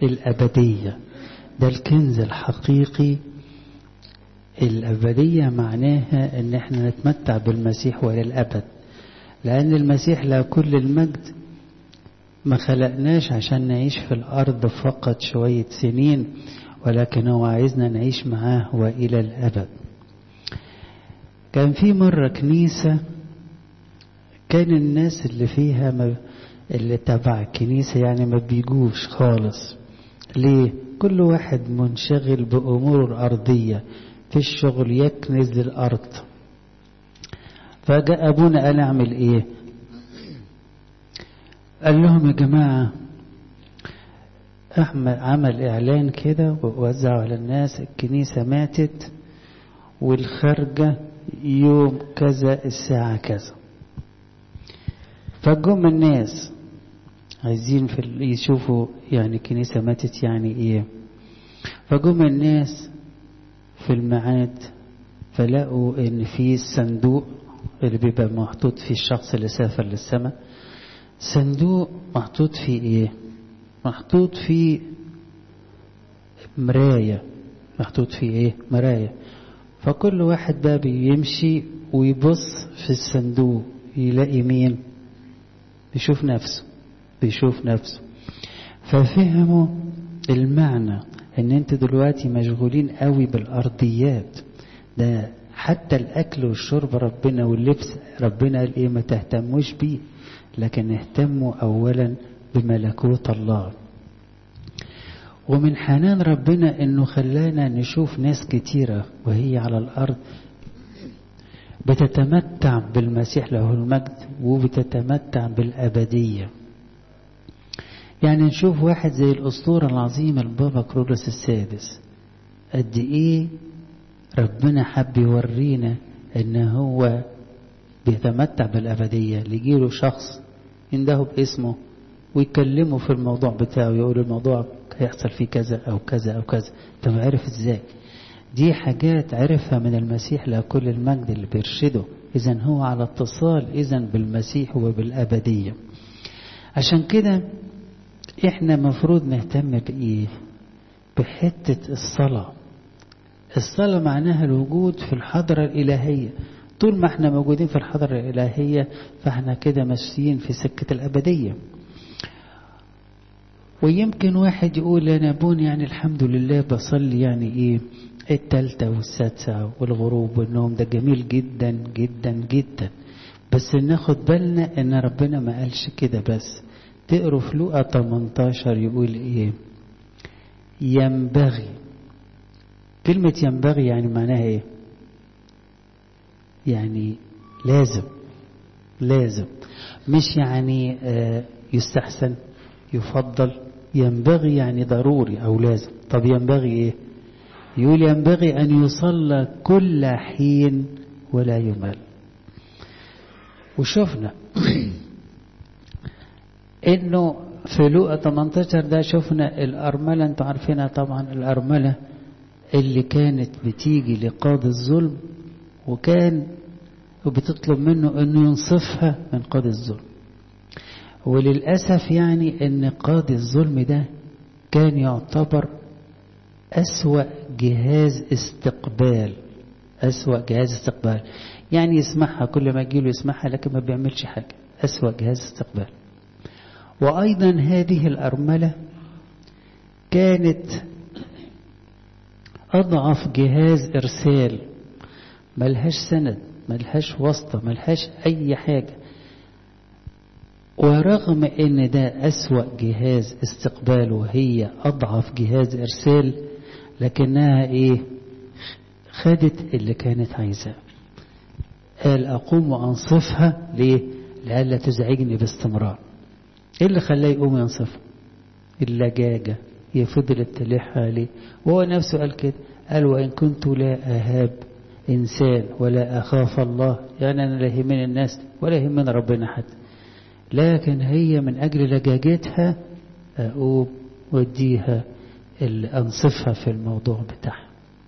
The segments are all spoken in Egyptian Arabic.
الأبدية ده الكنز الحقيقي الأبدية معناها ان احنا نتمتع بالمسيح والى الأبد لأن المسيح له كل المجد ما خلقناش عشان نعيش في الأرض فقط شوية سنين ولكن هو عايزنا نعيش معاه وإلى الأبد كان في مرة كنيسة كان الناس اللي فيها ما اللي تبع الكنيسة يعني ما بيجوش خالص ليه؟ كل واحد منشغل بأموره الأرضية في الشغل يكنز للأرض فجاء أبونا قال أعمل إيه؟ قال لهم يا جماعة أحمد عمل إعلان كده ووزعه على الناس الكنيسة ماتت والخارجة يوم كذا الساعة كذا فجم الناس عايزين في يشوفوا يعني كنيسة ماتت يعني ايه فجم الناس في الميعاد فلقوا ان في الصندوق اللي بيبقى محطوط فيه الشخص اللي سافر للسماء صندوق محطوط فيه ايه محطوط فيه مراية محطوط فيه ايه مراية فكل واحد بقى بيمشي ويبص في الصندوق يلاقي مين بيشوف نفسه بيشوف نفسه ففهموا المعنى ان انت دلوقتي مشغولين قوي بالارضيات ده حتى الاكل والشرب ربنا واللبس ربنا قال ايه ما تهتموش بيه لكن اهتموا اولا بملكوت الله ومن حنان ربنا انه خلانا نشوف ناس كتيرة وهي على الارض بتتمتع بالمسيح له المجد وبتتمتع بالابديه يعني نشوف واحد زي الأسطورة العظيمة البابا كرولوس السادس قد إيه ربنا حب يورينا إن هو بيتمتع بالأبدية ليجيله شخص ينده باسمه ويكلمه في الموضوع بتاعه يقول الموضوع هيحصل فيه كذا أو كذا أو كذا طب عرف إزاي دي حاجات عرفها من المسيح لكل المجد اللي بيرشده إذا هو على اتصال إذا بالمسيح وبالأبدية عشان كده احنا مفروض نهتم بايه بحتة الصلاة الصلاة معناها الوجود في الحضرة الإلهية طول ما احنا موجودين في الحضرة الإلهية فاحنا كده ماشيين في سكة الأبدية ويمكن واحد يقول أنا بون يعني الحمد لله بصلي يعني إيه التالتة والسادسة والغروب والنوم ده جميل جدا جدا جدا بس ناخد بالنا ان ربنا ما قالش كده بس تقروا في لقا 18 يقول ايه ينبغي كلمة ينبغي يعني معناها ايه يعني لازم لازم مش يعني آه يستحسن يفضل ينبغي يعني ضروري او لازم طب ينبغي ايه يقول ينبغي ان يصلى كل حين ولا يمل وشفنا انه في لوقا 18 ده شفنا الارمله انتوا عارفينها طبعا الارمله اللي كانت بتيجي لقاضي الظلم وكان وبتطلب منه انه ينصفها من قاضي الظلم وللاسف يعني ان قاضي الظلم ده كان يعتبر اسوا جهاز استقبال اسوا جهاز استقبال يعني يسمعها كل ما يجيله يسمعها لكن ما بيعملش حاجه اسوا جهاز استقبال وأيضا هذه الأرملة كانت أضعف جهاز إرسال ملهاش سند ملهاش واسطة ملهاش أي حاجة ورغم ان ده أسوأ جهاز استقبال وهي أضعف جهاز إرسال لكنها إيه خدت اللي كانت عايزاه قال أقوم وأنصفها ليه لألا تزعجني باستمرار ايه اللي خلاه يقوم ينصف اللجاجة هي فضلت تلح عليه وهو نفسه قال كده قال وإن كنت لا أهاب إنسان ولا أخاف الله يعني أنا لا يهمني الناس ولا يهمني ربنا حتى لكن هي من أجل لجاجتها أقوم واديها أنصفها في الموضوع بتاعها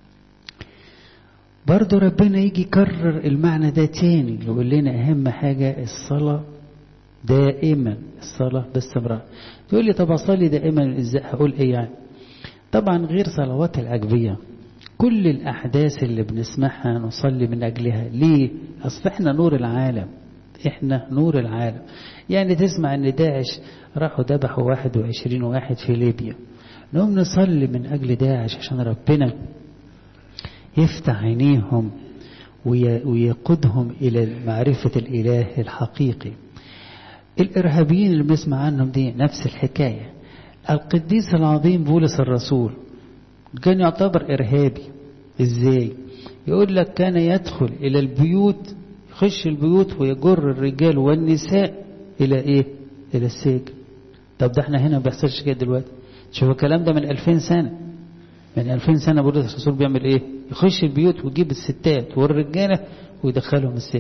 برضو ربنا يجي يكرر المعنى ده تاني يقول لنا أهم حاجة الصلاة دائما الصلاة باستمرار تقول لي طب أصلي دائما ازاي هقول إيه يعني طبعا غير صلوات الأجبية كل الأحداث اللي بنسمعها نصلي من أجلها ليه؟ أصل إحنا نور العالم إحنا نور العالم يعني تسمع أن داعش راحوا ذبحوا 21 واحد في ليبيا نقوم نصلي من أجل داعش عشان ربنا يفتح عينيهم ويقودهم إلى معرفة الإله الحقيقي الإرهابيين اللي بنسمع عنهم دي نفس الحكاية القديس العظيم بولس الرسول كان يعتبر إرهابي إزاي يقول لك كان يدخل إلى البيوت يخش البيوت ويجر الرجال والنساء إلى إيه إلى السجن طب ده احنا هنا ما بيحصلش كده دلوقتي شوف الكلام ده من 2000 سنة من 2000 سنة بولس الرسول بيعمل إيه يخش البيوت ويجيب الستات والرجالة ويدخلهم السجن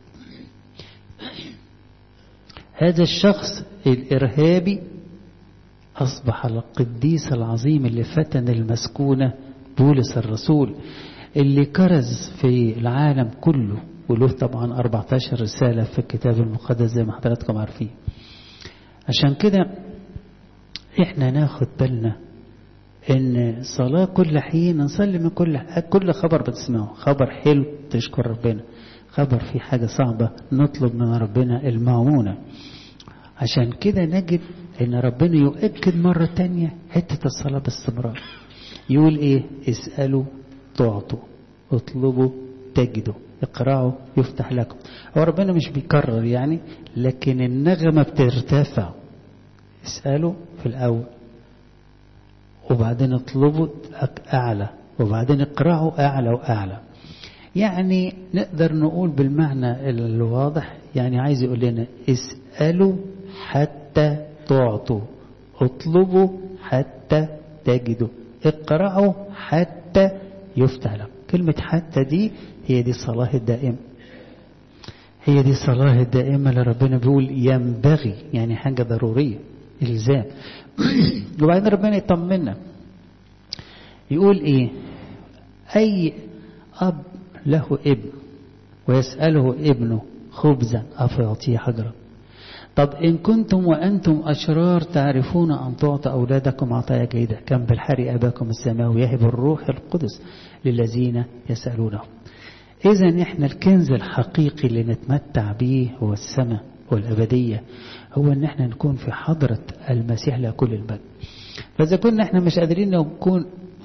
هذا الشخص الإرهابي أصبح القديس العظيم اللي فتن المسكونة بولس الرسول اللي كرز في العالم كله وله طبعا 14 رسالة في الكتاب المقدس زي ما حضراتكم عارفين عشان كده احنا ناخد بالنا ان صلاة كل حين نصلي من كل كل خبر بتسمعه خبر حلو تشكر ربنا خبر في حاجة صعبة نطلب من ربنا المعونة عشان كده نجد ان ربنا يؤكد مرة تانية حتة الصلاة باستمرار يقول ايه اسألوا تعطوا اطلبوا تجدوا اقرأوا يفتح لكم هو ربنا مش بيكرر يعني لكن النغمة بترتفع اسألوا في الأول وبعدين اطلبوا أعلى وبعدين اقرأوا أعلى وأعلى يعني نقدر نقول بالمعنى الواضح يعني عايز يقول لنا اسألوا حتى تعطوا اطلبوا حتى تجدوا اقرأوا حتى يفتح لكم كلمة حتى دي هي دي الصلاة الدائمة هي دي الصلاة الدائمة اللي ربنا بيقول ينبغي يعني حاجة ضرورية إلزام وبعدين ربنا يطمنا يقول إيه أي أب له ابن ويسأله ابنه خبزا أفيعطيه حجرا طب إن كنتم وأنتم أشرار تعرفون أن تعطى أولادكم عطايا جيدة كم بالحري أباكم السماوي يهب الروح القدس للذين يسألونه إذا إحنا الكنز الحقيقي اللي نتمتع به هو السماء والأبدية هو إن إحنا نكون في حضرة المسيح لكل المجد فإذا كنا إحنا مش قادرين نكون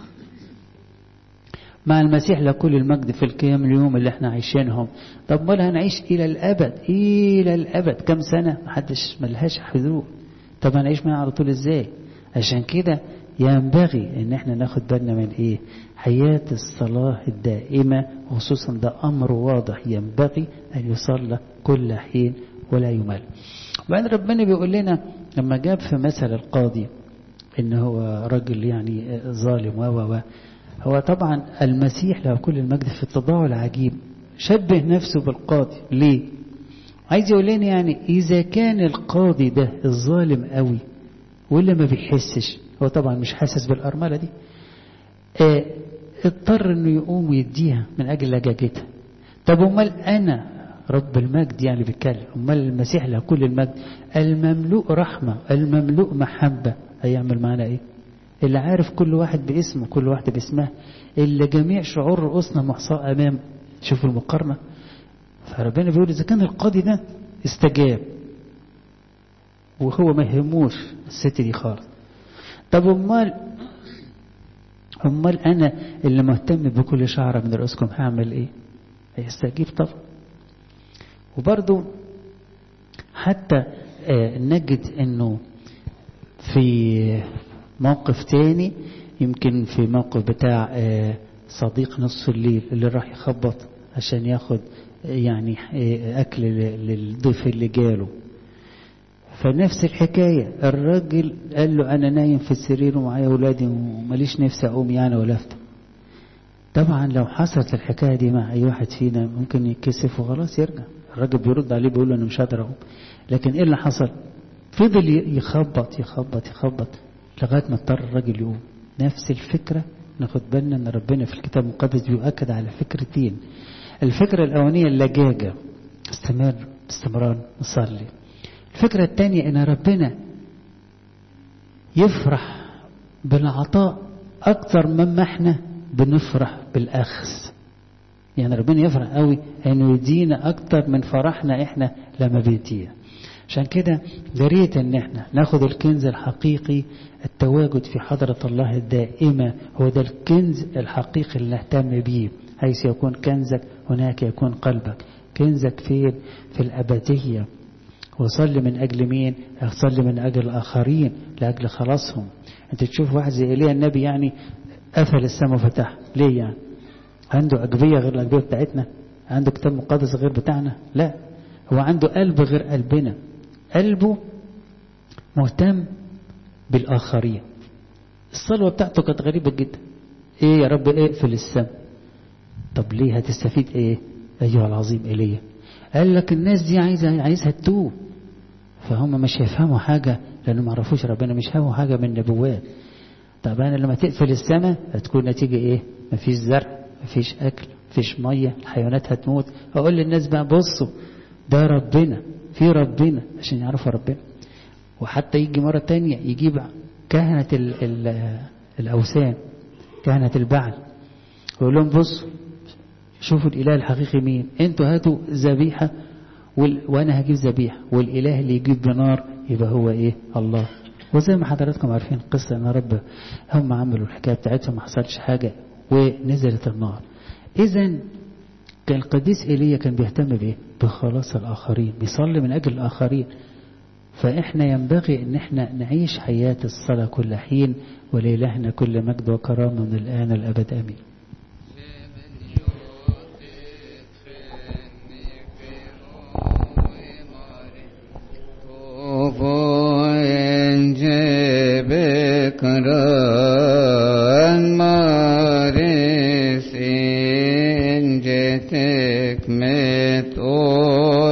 مع المسيح لكل المجد في القيام اليوم اللي احنا عايشينهم طب ما هنعيش الى الابد الى الابد كم سنه محدش ملهاش حدود طب هنعيش معاه على طول ازاي عشان كده ينبغي ان احنا ناخد بالنا من ايه حياه الصلاه الدائمه وخصوصا ده امر واضح ينبغي ان يصلى كل حين ولا يمل وبعدين ربنا بيقول لنا لما جاب في مثل القاضي ان هو رجل يعني ظالم و و هو طبعا المسيح له كل المجد في التضاع العجيب شبه نفسه بالقاضي ليه عايز يقول لنا يعني إذا كان القاضي ده الظالم قوي واللي ما بيحسش هو طبعا مش حاسس بالأرملة دي اه اضطر انه يقوم ويديها من اجل لجاجتها طب امال انا رب المجد يعني بيتكلم امال المسيح له كل المجد المملوء رحمه المملوء محبه هيعمل معانا ايه اللي عارف كل واحد باسمه كل واحدة باسمها اللي جميع شعور رؤوسنا محصاة أمام شوفوا المقارنة فربنا بيقول إذا كان القاضي ده استجاب وهو ما يهموش الست دي خالص طب امال امال انا اللي مهتم بكل شعره من رؤوسكم هعمل ايه هيستجيب طبعا وبرضو حتى آه نجد انه في موقف تاني يمكن في موقف بتاع صديق نصف الليل اللي راح يخبط عشان ياخد يعني أكل للضيف اللي جاله فنفس الحكاية الراجل قال له أنا نايم في السرير ومعايا أولادي وماليش نفسي أقوم يعني ولا أفتح طبعا لو حصلت الحكاية دي مع أي واحد فينا ممكن يتكسف وخلاص يرجع الراجل بيرد عليه بيقول له أنا مش قادر أقوم لكن إيه اللي حصل فضل يخبط يخبط يخبط لغاية ما اضطر الراجل يقوم نفس الفكرة ناخد بالنا ان ربنا في الكتاب المقدس بيؤكد على فكرتين الفكرة الأولانية اللجاجة استمر باستمرار نصلي الفكرة الثانية ان ربنا يفرح بالعطاء أكتر مما احنا بنفرح بالأخذ يعني ربنا يفرح قوي انه يدينا اكتر من فرحنا احنا لما بيدينا عشان كده جريت ان احنا ناخد الكنز الحقيقي التواجد في حضرة الله الدائمة هو ده الكنز الحقيقي اللي نهتم بيه حيث يكون كنزك هناك يكون قلبك كنزك فين في الأبدية وصلي من أجل مين صلي من أجل الآخرين لأجل خلاصهم أنت تشوف واحد زي إيليا النبي يعني قفل السماء وفتح ليه يعني عنده أجبية غير الأجبية بتاعتنا عنده كتاب مقدس غير بتاعنا لا هو عنده قلب غير قلبنا قلبه مهتم بالآخرين الصلوة بتاعته كانت غريبة جدا ايه يا رب اقفل السماء طب ليه هتستفيد ايه ايها العظيم ايليا قال لك الناس دي عايزه عايزها تتوب فهم مش هيفهموا حاجه لانه ما عرفوش ربنا مش هيفهموا حاجه من النبوات طب انا لما تقفل السماء هتكون نتيجه ايه مفيش زرع مفيش اكل مفيش ميه الحيوانات هتموت اقول للناس بقى بصوا ده ربنا في ربنا عشان يعرفوا ربنا وحتى يجي مرة تانية يجيب كهنة ال ال الأوثان كهنة البعل ويقول لهم بصوا شوفوا الإله الحقيقي مين انتوا هاتوا ذبيحة وأنا هجيب ذبيحة والإله اللي يجيب بنار يبقى هو إيه الله وزي ما حضراتكم عارفين القصة ان رب هم عملوا الحكاية بتاعتهم ما حصلش حاجة ونزلت النار إذا كان القديس إيليا كان بيهتم بإيه؟ بخلاص الآخرين بيصلي من أجل الآخرين فإحنا ينبغي أن إحنا نعيش حياة الصلاة كل حين ولإلهنا كل مجد وكرامة من الآن الأبد آمين Mare sin jetek met